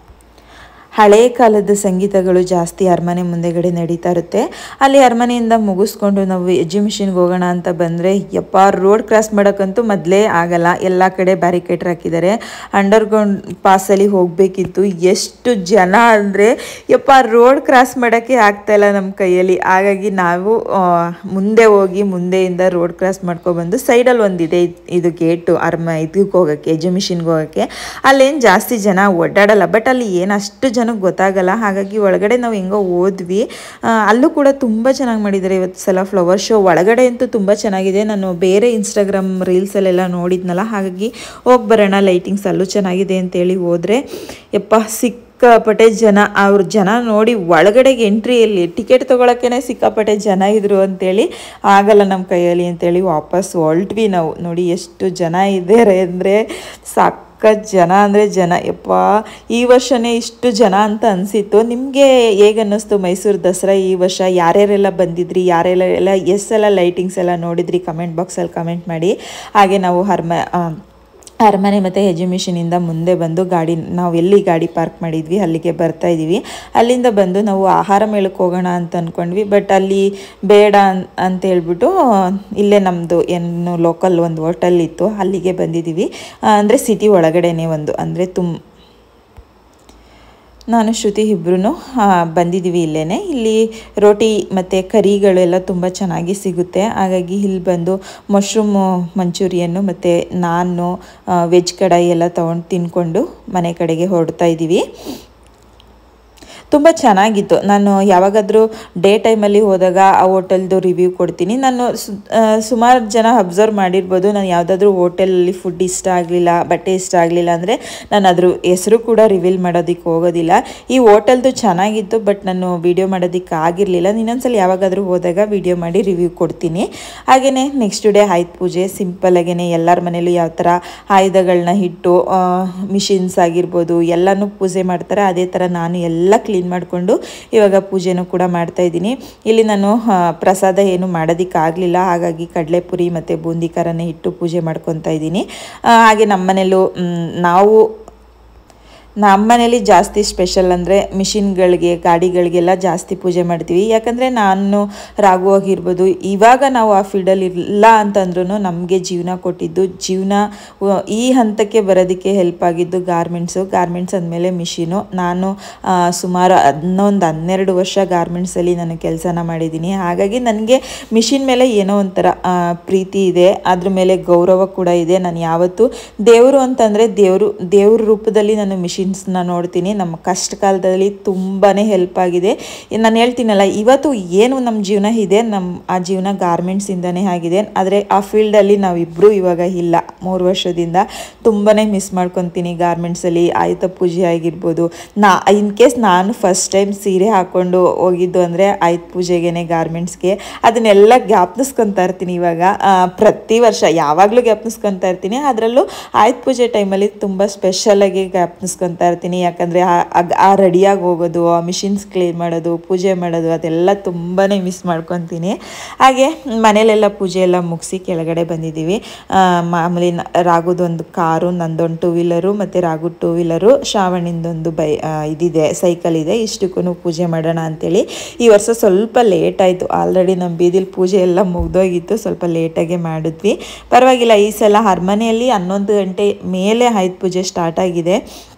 ಹಳೆಯ ಕಾಲದ ಸಂಗೀತಗಳು ಜಾಸ್ತಿ ಅರಮನೆ ಮುಂದೆಗಡೆ ನಡೀತಾ ಇರುತ್ತೆ ಅಲ್ಲಿ ಅರಮನೆಯಿಂದ ಮುಗಿಸ್ಕೊಂಡು ನಾವು ಎಕ್ಸಿಬಿಷನ್ಗೆ ಹೋಗೋಣ ಅಂತ ಬಂದರೆ ಯಪ್ಪ ರೋಡ್ ಕ್ರಾಸ್ ಮಾಡೋಕ್ಕಂತೂ ಮೊದಲೇ ಆಗಲ್ಲ ಎಲ್ಲ ಕಡೆ ಬ್ಯಾರಿಕೇಡ್ ಹಾಕಿದ್ದಾರೆ ಅಂಡರ್ಗ್ರೌಂಡ್ ಪಾಸಲ್ಲಿ ಹೋಗಬೇಕಿತ್ತು ಎಷ್ಟು ಜನ ಅಂದರೆ ಯಪ್ಪ ರೋಡ್ ಕ್ರಾಸ್ ಮಾಡೋಕ್ಕೆ ಆಗ್ತಾಯಿಲ್ಲ ನಮ್ಮ ಕೈಯಲ್ಲಿ ಹಾಗಾಗಿ ನಾವು ಮುಂದೆ ಹೋಗಿ ಮುಂದೆಯಿಂದ ರೋಡ್ ಕ್ರಾಸ್ ಮಾಡ್ಕೊಬಂದು ಸೈಡಲ್ಲಿ ಒಂದಿದೆ ಇದು ಗೇಟು ಅರ್ಮ ಇದಕ್ಕೆ ಹೋಗೋಕ್ಕೆ ಎಕ್ಸಿಬಿಷನ್ಗೆ ಹೋಗೋಕ್ಕೆ ಅಲ್ಲೇನು ಜಾಸ್ತಿ ಜನ ಓಡಾಡಲ್ಲ ಬಟ್ ಅಲ್ಲಿ ಏನು ಅಷ್ಟು ಜನಕ್ಕೆ ಗೊತ್ತಾಗಲ್ಲ ಹಾಗಾಗಿ ಒಳಗಡೆ ನಾವು ಹೆಂಗೋ ಹೋದ್ವಿ ಅಲ್ಲೂ ಕೂಡ ತುಂಬ ಚೆನ್ನಾಗಿ ಮಾಡಿದ್ದಾರೆ ಇವತ್ತು ಸಲ ಫ್ಲವರ್ ಶೋ ಒಳಗಡೆ ಅಂತೂ ತುಂಬ ಚೆನ್ನಾಗಿದೆ ನಾನು ಬೇರೆ ಇನ್ಸ್ಟಾಗ್ರಾಮ್ ರೀಲ್ಸಲ್ಲೆಲ್ಲ ನೋಡಿದ್ನಲ್ಲ ಹಾಗಾಗಿ ಹೋಗಿ ಬರೋಣ ಲೈಟಿಂಗ್ಸ್ ಅಲ್ಲೂ ಚೆನ್ನಾಗಿದೆ ಅಂತೇಳಿ ಹೋದರೆ ಯಪ್ಪ ಸಿಕ್ ಸಿಕ್ಕಾಪಟ್ಟೆ ಜನ ಅವ್ರ ಜನ ನೋಡಿ ಒಳಗಡೆಗೆ ಎಂಟ್ರಿಯಲ್ಲಿ ಟಿಕೆಟ್ ತೊಗೊಳಕ್ಕೇ ಸಿಕ್ಕಾಪಟ್ಟೆ ಜನ ಇದ್ರು ಅಂತೇಳಿ ಆಗಲ್ಲ ನಮ್ಮ ಕೈಯಲ್ಲಿ ಅಂತೇಳಿ ವಾಪಸ್ ಹೊಲ್ಟ್ವಿ ನಾವು ನೋಡಿ ಎಷ್ಟು ಜನ ಇದ್ದಾರೆ ಅಂದರೆ ಸಾಕು ಜನ ಅಂದರೆ ಜನ ಯಪ್ಪ ಈ ವರ್ಷನೇ ಇಷ್ಟು ಜನ ಅಂತ ಅನಿಸಿತ್ತು ನಿಮಗೆ ಹೇಗೆ ಅನ್ನಿಸ್ತು ಮೈಸೂರು ದಸರಾ ಈ ವರ್ಷ ಯಾರ್ಯಾರೆಲ್ಲ ಬಂದಿದ್ರಿ ಯಾರೆಲ್ಲ ಎಲ್ಲ ಎಷ್ಟೆಲ್ಲ ಲೈಟಿಂಗ್ಸ್ ಎಲ್ಲ ನೋಡಿದ್ರಿ ಕಮೆಂಟ್ ಬಾಕ್ಸಲ್ಲಿ ಕಮೆಂಟ್ ಮಾಡಿ ಹಾಗೆ ನಾವು ಹರ್ಮ ಅರಮನೆ ಮತ್ತು ಎಜುಮಿಷನಿಂದ ಮುಂದೆ ಬಂದು ಗಾಡಿ ನಾವು ಎಲ್ಲಿ ಗಾಡಿ ಪಾರ್ಕ್ ಮಾಡಿದ್ವಿ ಅಲ್ಲಿಗೆ ಬರ್ತಾ ಇದ್ದೀವಿ ಅಲ್ಲಿಂದ ಬಂದು ನಾವು ಆಹಾರ ಮೇಳಕ್ಕೆ ಹೋಗೋಣ ಅಂತ ಅಂದ್ಕೊಂಡ್ವಿ ಬಟ್ ಅಲ್ಲಿ ಬೇಡ ಅನ್- ಅಂತ ಹೇಳ್ಬಿಟ್ಟು ಇಲ್ಲೇ ನಮ್ಮದು ಏನು ಲೋಕಲ್ ಒಂದು ಹೋಟೆಲ್ ಇತ್ತು ಅಲ್ಲಿಗೆ ಬಂದಿದ್ದೀವಿ ಅಂದರೆ ಸಿಟಿ ಒಳಗಡೆನೇ ಒಂದು ಅಂದರೆ ತುಮ್ ನಾನು ಶ್ರುತಿ ಇಬ್ಬರೂ ಬಂದಿದ್ದೀವಿ ಇಲ್ಲೇ ಇಲ್ಲಿ ರೋಟಿ ಮತ್ತು ಕರಿಗಳೆಲ್ಲ ತುಂಬ ಚೆನ್ನಾಗಿ ಸಿಗುತ್ತೆ ಹಾಗಾಗಿ ಇಲ್ಲಿ ಬಂದು ಮಶ್ರೂಮ್ ಮಂಚೂರಿಯನ್ನು ಮತ್ತು ನಾನು ವೆಜ್ ಕಡಾಯಿ ಎಲ್ಲ ತೊಗೊಂಡು ತಿನ್ಕೊಂಡು ಮನೆ ಕಡೆಗೆ ಹೊರಡ್ತಾ ಇದ್ದೀವಿ ತುಂಬ ಚೆನ್ನಾಗಿತ್ತು ನಾನು ಯಾವಾಗಾದರೂ ಡೇ ಟೈಮಲ್ಲಿ ಹೋದಾಗ ಆ ಹೋಟೆಲ್ದು ರಿವ್ಯೂ ಕೊಡ್ತೀನಿ ನಾನು ಸುಮಾರು ಜನ ಅಬ್ಸರ್ವ್ ಮಾಡಿರ್ಬೋದು ನಾನು ಯಾವುದಾದ್ರೂ ಹೋಟೆಲಲ್ಲಿ ಫುಡ್ ಇಷ್ಟ ಆಗಲಿಲ್ಲ ಬಟ್ಟೆ ಇಷ್ಟ ಆಗಲಿಲ್ಲ ಅಂದರೆ ನಾನು ಅದ್ರ ಹೆಸರು ಕೂಡ ರಿವೀಲ್ ಮಾಡೋದಕ್ಕೆ ಹೋಗೋದಿಲ್ಲ ಈ ಹೋಟೆಲ್ದು ಚೆನ್ನಾಗಿತ್ತು ಬಟ್ ನಾನು ವಿಡಿಯೋ ಮಾಡೋದಕ್ಕೆ ಆಗಿರಲಿಲ್ಲ ಇನ್ನೊಂದ್ಸಲ ಯಾವಾಗಾದರೂ ಹೋದಾಗ ವಿಡಿಯೋ ಮಾಡಿ ರಿವ್ಯೂ ಕೊಡ್ತೀನಿ ಹಾಗೆಯೇ ನೆಕ್ಸ್ಟ್ ಡೇ ಆಯ್ತು ಪೂಜೆ ಸಿಂಪಲಾಗೇ ಎಲ್ಲರ ಮನೇಲೂ ಯಾವ ಥರ ಆಯುಧಗಳನ್ನ ಇಟ್ಟು ಮಿಷಿನ್ಸ್ ಆಗಿರ್ಬೋದು ಎಲ್ಲನೂ ಪೂಜೆ ಮಾಡ್ತಾರೆ ಅದೇ ಥರ ನಾನು ಎಲ್ಲ ಕ್ಲೀನ್ ಮಾಡಿಕೊಂಡು ಇವಾಗ ಪೂಜೆನೂ ಕೂಡ ಮಾಡ್ತಾ ಇದ್ದೀನಿ ಇಲ್ಲಿ ನಾನು ಆ, ಪ್ರಸಾದ ಏನು ಮಾಡೋದಕ್ಕಾಗಲಿಲ್ಲ ಹಾಗಾಗಿ ಕಡಲೆಪುರಿ ಮತ್ತು ಬೂಂದಿ ಖಾರನೇ ಇಟ್ಟು ಪೂಜೆ ಮಾಡ್ಕೊತಾ ಇದ್ದೀನಿ ಆ, ಹಾಗೆ ನಮ್ಮನೇಲೂ ಮ್, ನಾವು ನಮ್ಮ ಮನೇಲಿ ಜಾಸ್ತಿ ಸ್ಪೆಷಲ್ ಅಂದರೆ ಮಿಷಿನ್ಗಳಿಗೆ ಗಾಡಿಗಳಿಗೆಲ್ಲ ಜಾಸ್ತಿ ಪೂಜೆ ಮಾಡ್ತೀವಿ ಯಾಕಂದರೆ ನಾನು ರಾಘು ಆಗಿರ್ಬೋದು ಇವಾಗ ನಾವು ಆ ಫೀಲ್ಡಲ್ಲಿ ಇಲ್ಲ ಅಂತಂದ್ರೂ ನಮಗೆ ಜೀವನ ಕೊಟ್ಟಿದ್ದು ಜೀವನ ವ- ಈ ಹಂತಕ್ಕೆ ಬರೋದಕ್ಕೆ ಹೆಲ್ಪ್ ಆಗಿದ್ದು ಗಾರ್ಮೆಂಟ್ಸು ಗಾರ್ಮೆಂಟ್ಸ್ ಅಂದಮೇಲೆ ಮಿಷಿನು ನಾನು ಆ, ಸುಮಾರು ಹನ್ನೊಂದು ಹನ್ನೆರಡು ವರ್ಷ ಗಾರ್ಮೆಂಟ್ಸಲ್ಲಿ ನಾನು ಕೆಲಸನ ಮಾಡಿದ್ದೀನಿ ಹಾಗಾಗಿ ನನಗೆ ಮಿಷಿನ್ ಮೇಲೆ ಏನೋ ಒಂಥರ ಆ, ಪ್ರೀತಿ ಇದೆ ಅದ್ರ ಮೇಲೆ ಗೌರವ ಕೂಡ ಇದೆ ನಾನು ಯಾವತ್ತೂ ದೇವರು ಅಂತಂದರೆ ದೇವರು ದೇವ್ರ ರೂಪದಲ್ಲಿ ನಾನು ಮಿಷಿನ್ಸ್ನ ನೋಡ್ತೀನಿ ನಮ್ಮ ಕಷ್ಟ ಕಾಲದಲ್ಲಿ ತುಂಬಾ ಹೆಲ್ಪ್ ಆಗಿದೆ ನಾನು ಹೇಳ್ತೀನಲ್ಲ ಇವತ್ತು ಏನು ನಮ್ಮ ಜೀವನ ಇದೆ ನಮ್ಮ ಆ ಜೀವನ ಗಾರ್ಮೆಂಟ್ಸಿಂದನೇ ಆಗಿದೆ ಆದರೆ ಆ ಫೀಲ್ಡಲ್ಲಿ ನಾವಿಬ್ಬರು ಇವಾಗ ಇಲ್ಲ ಮೂರು ವರ್ಷದಿಂದ ತುಂಬಾ ಮಿಸ್ ಮಾಡ್ಕೊತೀನಿ ಗಾರ್ಮೆಂಟ್ಸಲ್ಲಿ ಆಯುಧ ಪೂಜೆ ಆಗಿರ್ಬೋದು ನಾ ಇನ್ ಕೇಸ್ ನಾನು ಫಸ್ಟ್ ಟೈಮ್ ಸೀರೆ ಹಾಕ್ಕೊಂಡು ಹೋಗಿದ್ದು ಅಂದರೆ ಆಯುಧ ಪೂಜೆಗೇನೆ ಗಾರ್ಮೆಂಟ್ಸ್ಗೆ ಅದನ್ನೆಲ್ಲ ಜ್ಞಾಪನಿಸ್ಕೊತಾ ಇರ್ತೀನಿ ಇವಾಗ ಆ, ಪ್ರತಿ ವರ್ಷ ಯಾವಾಗಲೂ ಜ್ಞಾಪನಿಸ್ಕೊತಾ ಇರ್ತೀನಿ ಅದರಲ್ಲೂ ಆಯುಧ ಪೂಜೆ ಟೈಮಲ್ಲಿ ತುಂಬ ಸ್ಪೆಷಲಾಗಿ ಜ್ಞಾಪನಿಸ್ಕೊತಾ ಇರ್ತೀನಿ ಯಾಕಂದರೆ ಆ ರೆಡಿಯಾಗಿ ಹೋಗೋದು ಆ ಮಿಷಿನ್ಸ್ ಕ್ಲೀನ್ ಮಾಡೋದು ಪೂಜೆ ಮಾಡೋದು ಅದೆಲ್ಲ ತುಂಬಾ ಮಿಸ್ ಮಾಡ್ಕೊತೀನಿ ಹಾಗೆ ಮನೇಲೆಲ್ಲ ಪೂಜೆ ಎಲ್ಲ ಮುಗಿಸಿ ಕೆಳಗಡೆ ಬಂದಿದ್ದೀವಿ ಆ, ಮಾಮೂಲಿ ನ- ರಾಘುದೊಂದು ಕಾರು ನಂದೊಂದು ಟೂ ವೀಲರು ಮತ್ತು ರಾಘು ಟೂ ವೀಲರು ಶ್ರಾವಣಿಂದೊಂದು ಬೈ ಆ, ಇದಿದೆ ಸೈಕಲ್ ಇದೆ ಇಷ್ಟಕ್ಕೂ ಪೂಜೆ ಮಾಡೋಣ ಅಂತೇಳಿ ಈ ವರ್ಷ ಸ್ವಲ್ಪ ಲೇಟ್ ಆಯಿತು ಆಲ್ರೆಡಿ ನಮ್ಮ ಬೀದಿಲಿ ಪೂಜೆ ಎಲ್ಲ ಮುಗ್ದೋಗಿತ್ತು ಸ್ವಲ್ಪ ಲೇಟಾಗೆ ಮಾಡಿದ್ವಿ ಪರವಾಗಿಲ್ಲ ಈ ಸಲ ಅರಮನೆಯಲ್ಲಿ ಹನ್ನೊಂದು ಗಂಟೆ ಮೇಲೆ ಆಯ್ತು ಪೂಜೆ ಸ್ಟಾರ್ಟ್ ಆಗಿದೆ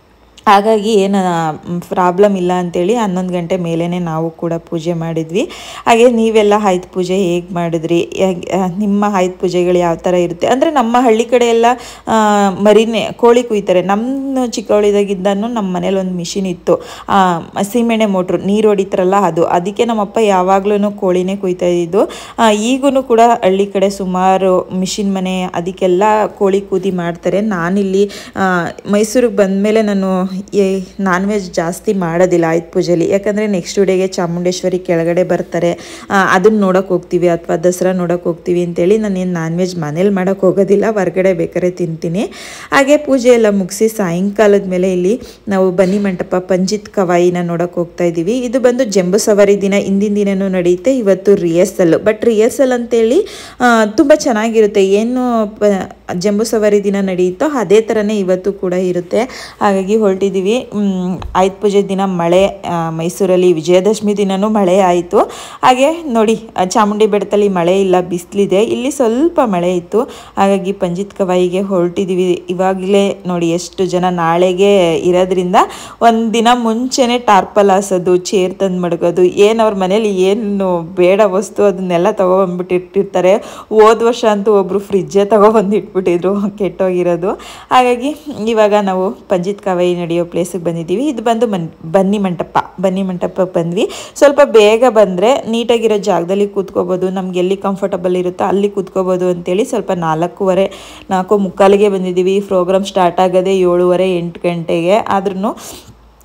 ಹಾಗಾಗಿ ಏನು ಪ್ರಾಬ್ಲಮ್ ಇಲ್ಲ ಅಂತೇಳಿ ಹನ್ನೊಂದು ಗಂಟೆ ಮೇಲೇ ನಾವು ಕೂಡ ಪೂಜೆ ಮಾಡಿದ್ವಿ ಹಾಗೆ ನೀವೆಲ್ಲ ಆಯ್ತು ಪೂಜೆ ಹೇಗೆ ಮಾಡಿದ್ರಿ ಹೇಗ್- ಆ, ನಿಮ್ಮ ಆಯ್ತು ಪೂಜೆಗಳು ಯಾವ ಥರ ಇರುತ್ತೆ ಅಂದರೆ ನಮ್ಮ ಹಳ್ಳಿ ಕಡೆ ಎಲ್ಲ ಆ, ಮರಿನೇ ಕೋಳಿ ಕುಯ್ತಾರೆ ನಮ್ಮ ಚಿಕ್ಕವಳಿದಾಗಿದ್ದಾನು ನಮ್ಮ ಮನೇಲಿ ಒಂದು ಮಿಷಿನ್ ಇತ್ತು ಆ, ಸೀಮೆಣ್ಣೆ ಮೋಟ್ರು ನೀರು ಹೊಡಿತಾರಲ್ಲ ಅದು ಅದಕ್ಕೆ ನಮ್ಮಪ್ಪ ಯಾವಾಗ್ಲೂ ಕೋಳಿನೇ ಕುಯ್ತಾ ಇದ್ದಿದ್ದು ಈಗೂ ಕೂಡ ಹಳ್ಳಿ ಕಡೆ ಸುಮಾರು ಮಿಷಿನ್ ಮನೆ ಅದಕ್ಕೆಲ್ಲ ಕೋಳಿ ಕೂದಿ ಮಾಡ್ತಾರೆ ನಾನಿಲ್ಲಿ ಆ, ಮೈಸೂರಿಗೆ ಬಂದಮೇಲೆ ನಾನು ನಾನ್ ವೆಜ್ ಜಾಸ್ತಿ ಮಾಡೋದಿಲ್ಲ ಆಯ್ತು ಪೂಜೆಲಿ ಯಾಕಂದರೆ ನೆಕ್ಸ್ಟ್ ಡೇಗೆ ಚಾಮುಂಡೇಶ್ವರಿ ಕೆಳಗಡೆ ಬರ್ತಾರೆ ಅದನ್ನು ನೋಡೋಕೆ ಹೋಗ್ತೀವಿ ಅಥವಾ ದಸರಾ ನೋಡೋಕೆ ಹೋಗ್ತೀವಿ ಅಂತೇಳಿ ನಾನೇನು ನಾನ್ ವೆಜ್ ಮನೇಲಿ ಮಾಡೋಕೆ ಹೋಗೋದಿಲ್ಲ ಹೊರ್ಗಡೆ ಬೇಕಾದ್ರೆ ತಿಂತೀನಿ ಹಾಗೆ ಪೂಜೆ ಎಲ್ಲ ಮುಗಿಸಿ ಸಾಯಂಕಾಲದ ಮೇಲೆ ಇಲ್ಲಿ ನಾವು ಬನ್ನಿ ಮಂಟಪ ಪಂಜಿತ್ ಕವಾಯಿನ ನೋಡೋಕೆ ಹೋಗ್ತಾ ಇದ್ದೀವಿ ಇದು ಬಂದು ಜಂಬೂ ಸವಾರಿ ದಿನ ಹಿಂದಿನ ದಿನನೂ ನಡೆಯುತ್ತೆ ಇವತ್ತು ರಿಹರ್ಸಲ್ ಬಟ್ ರಿಹರ್ಸಲ್ ಅಂತೇಳಿ ತುಂಬ ಚೆನ್ನಾಗಿರುತ್ತೆ ಏನು ಪ ಜಂಬೂ ಸವಾರಿ ದಿನ ನಡೆಯುತ್ತೋ ಅದೇ ಥರನೇ ಇವತ್ತು ಕೂಡ ಇರುತ್ತೆ ಹಾಗಾಗಿ ಹೊರಟಿದ್ದೀವಿ ಆಯ್ತು ಪೂಜೆ ದಿನ ಮಳೆ ಆ, ಮೈಸೂರಲ್ಲಿ ವಿಜಯದಶಮಿ ದಿನನೂ ಮಳೆ ಆಯಿತು ಹಾಗೆ ನೋಡಿ ಆ, ಚಾಮುಂಡಿ ಬೆಟ್ಟದಲ್ಲಿ ಮಳೆ ಇಲ್ಲ ಬಿಸಿಲಿದೆ ಇಲ್ಲಿ ಸ್ವಲ್ಪ ಮಳೆ ಇತ್ತು ಹಾಗಾಗಿ ಪಂಜಿತ್ ಕವಾಯಿಗೆ ಹೊರಟಿದ್ದೀವಿ ಇವಾಗಲೇ ನೋಡಿ ಎಷ್ಟು ಜನ ನಾಳೆಗೆ ಇರೋದ್ರಿಂದ ಒಂದು ದಿನ ಮುಂಚೆನೇ ಟಾರ್ಪಲ್ ಹಾಸೋದು ಚೇರ್ ತಂದು ಮಡಗೋದು ಏನು ಅವ್ರ ಮನೇಲಿ ಏನು ಬೇಡ ವಸ್ತು ಅದನ್ನೆಲ್ಲ ತೊಗೊಬಂದ್ಬಿಟ್ಟಿರ್ತಾರೆ ಹೋದ ವರ್ಷ ಅಂತೂ ಒಬ್ಬರು ಫ್ರಿಜ್ಜೇ ತೊಗೊಬಂದು ಇಟ್ಬಿಟ್ಟಿದ್ರು ಕೆಟ್ಟೋಗಿರೋದು ಹಾಗಾಗಿ ಇವಾಗ ನಾವು ಪಂಜಿತ್ ಕಾವೇರಿ ನಡೆಯೋ ಪ್ಲೇಸಿಗೆ ಬಂದಿದ್ದೀವಿ ಇದು ಬಂದು ಮನ್ ಬನ್ನಿ ಮಂಟಪ ಬನ್ನಿ ಮಂಟಪಕ್ಕೆ ಬಂದ್ವಿ ಸ್ವಲ್ಪ ಬೇಗ ಬಂದರೆ ನೀಟಾಗಿರೋ ಜಾಗದಲ್ಲಿ ಕೂತ್ಕೋಬೋದು ನಮ್ಗೆ ಎಲ್ಲಿ ಕಂಫರ್ಟಬಲ್ ಇರುತ್ತೋ ಅಲ್ಲಿ ಕೂತ್ಕೋಬೋದು ಅಂತೇಳಿ ಸ್ವಲ್ಪ ನಾಲ್ಕೂವರೆ ನಾಲ್ಕು ಮುಕ್ಕಾಲಿಗೆ ಬಂದಿದ್ದೀವಿ ಪ್ರೋಗ್ರಾಮ್ ಸ್ಟಾರ್ಟ್ ಆಗೋದೇ ಏಳುವರೆ ಎಂಟು ಗಂಟೆಗೆ ಆದ್ರೂ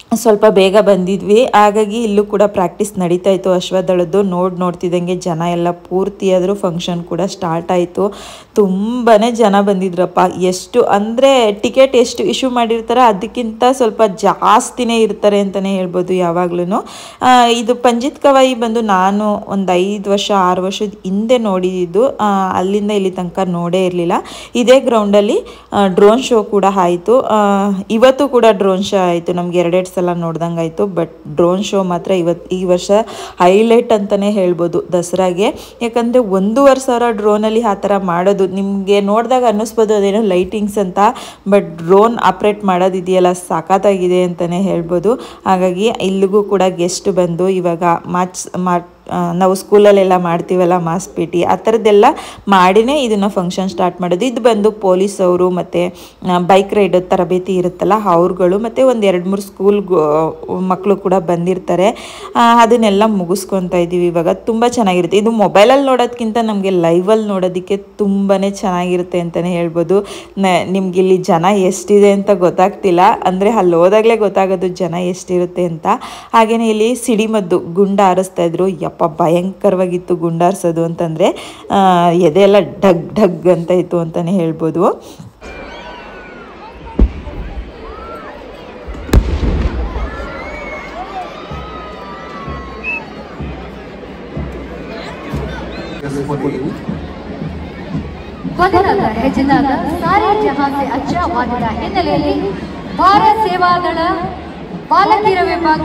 ಸ್ವಲ್ಪ ಬೇಗ ಬಂದಿದ್ವಿ ಹಾಗಾಗಿ ಇಲ್ಲೂ ಕೂಡ ಪ್ರಾಕ್ಟೀಸ್ ನಡೀತಾ ಇತ್ತು ಅಶ್ವದಳದ್ದು ನೋಡಿ ನೋಡ್ತಿದ್ದಂಗೆ ಜನ ಎಲ್ಲ ಪೂರ್ತಿ ಆದರೂ ಫಂಕ್ಷನ್ ಕೂಡ ಸ್ಟಾರ್ಟ್ ಆಯಿತು ತುಂಬಾ ಜನ ಬಂದಿದ್ರಪ್ಪ ಎಷ್ಟು ಅಂದರೆ ಟಿಕೆಟ್ ಎಷ್ಟು ಇಶ್ಯೂ ಮಾಡಿರ್ತಾರೆ ಅದಕ್ಕಿಂತ ಸ್ವಲ್ಪ ಜಾಸ್ತಿನೇ ಇರ್ತಾರೆ ಅಂತಲೇ ಹೇಳ್ಬೋದು ಯಾವಾಗ್ಲೂ ಇದು ಪಂಜಿತ್ ಕವಾಯಿ ಬಂದು ನಾನು ಒಂದು ಐದು ವರ್ಷ ಆರು ವರ್ಷದ ಹಿಂದೆ ನೋಡಿದ್ದು ಆ, ಅಲ್ಲಿಂದ ಇಲ್ಲಿ ತನಕ ನೋಡೇ ಇರಲಿಲ್ಲ ಇದೇ ಗ್ರೌಂಡಲ್ಲಿ ಡ್ರೋನ್ ಶೋ ಕೂಡ ಆಯಿತು ಇವತ್ತು ಕೂಡ ಡ್ರೋನ್ ಶೋ ಆಯಿತು ನಮ್ಗೆ ಎರಡೆರಡು ಸಲ ನೋಡ್ದಂಗೆ ಆಯಿತು ಬಟ್ ಡ್ರೋನ್ ಶೋ ಮಾತ್ರ ಇವತ್ತು ಈ ವರ್ಷ ಹೈಲೈಟ್ ಅಂತಲೇ ಹೇಳ್ಬೋದು ದಸರಾಗೆ ಯಾಕಂದರೆ ಒಂದೂವರೆ ಸಾವಿರ ಡ್ರೋನಲ್ಲಿ ಆ ಥರ ಮಾಡೋದು ನಿಮಗೆ ನೋಡಿದಾಗ ಅನ್ನಿಸ್ಬೋದು ಅದೇನೋ ಲೈಟಿಂಗ್ಸ್ ಅಂತ ಬಟ್ ಡ್ರೋನ್ ಆಪ್ರೇಟ್ ಮಾಡೋದಿದೆಯಲ್ಲ ಸಾಕಾಗಿದೆ ಅಂತಲೇ ಹೇಳ್ಬೋದು ಹಾಗಾಗಿ ಇಲ್ಲಿಗೂ ಕೂಡ ಗೆಸ್ಟ್ ಬಂದು ಇವಾಗ ಮಾಚ್ ಮಾ ಆ, ನಾವು ಸ್ಕೂಲಲ್ಲೆಲ್ಲ ಮಾಡ್ತೀವಲ್ಲ ಮಾಸ್ ಪಿ ಟಿ ಆ ಥರದ್ದೆಲ್ಲ ಮಾಡಿನೇ ಇದನ್ನು ಫಂಕ್ಷನ್ ಸ್ಟಾರ್ಟ್ ಮಾಡೋದು ಇದು ಬಂದು ಪೊಲೀಸ್ ಅವರು ಮತ್ತು ಬೈಕ್ ರೈಡ್ ತರಬೇತಿ ಇರುತ್ತಲ್ಲ ಅವ್ರುಗಳು ಮತ್ತು ಒಂದು ಎರಡು ಮೂರು ಸ್ಕೂಲ್ ಮಕ್ಕಳು ಕೂಡ ಬಂದಿರ್ತಾರೆ ಆ, ಅದನ್ನೆಲ್ಲ ಮುಗಿಸ್ಕೊತಾ ಇದ್ದೀವಿ ಇವಾಗ ತುಂಬ ಚೆನ್ನಾಗಿರುತ್ತೆ ಇದು ಮೊಬೈಲಲ್ಲಿ ನೋಡೋದಕ್ಕಿಂತ ನಮಗೆ ಲೈವಲ್ಲಿ ನೋಡೋದಕ್ಕೆ ತುಂಬಾ ಚೆನ್ನಾಗಿರುತ್ತೆ ಅಂತಲೇ ಹೇಳ್ಬೋದು ನ ನಿಮ್ಗೆ ಇಲ್ಲಿ ಜನ ಎಷ್ಟಿದೆ ಅಂತ ಗೊತ್ತಾಗ್ತಿಲ್ಲ ಅಂದರೆ ಅಲ್ಲಿ ಹೋದಾಗಲೇ ಗೊತ್ತಾಗೋದು ಜನ ಎಷ್ಟಿರುತ್ತೆ ಅಂತ ಹಾಗೆಯೇ ಇಲ್ಲಿ ಸಿಡಿಮದ್ದು ಗುಂಡ ಹಾರಿಸ್ತಾ ಇದ್ರು ಯಪ್ಪ ಭಯಂಕರವಾಗಿತ್ತು ಗುಂಡಾರ್ಸೋದು ಅಂತಂದರೆ ಎದೆ ಎಲ್ಲ ಢಗ್ ಢಗ್ ಅಂತ ಇತ್ತು ಅಂತಲೇ ಹೇಳ್ಬೋದು ವದನದ ಹೆಜ್ಜೆನಾದ ಸಾರೆ ಜಹಾನ್ ಸೆ ಅಚ್ಚಾ ವಾದಿದ ಹಿನ್ನೆಲೆಯಲ್ಲಿ ಭಾರತ್ ಸೇವಾದಳ ಬಾಲಕಿಯರ ವಿಭಾಗ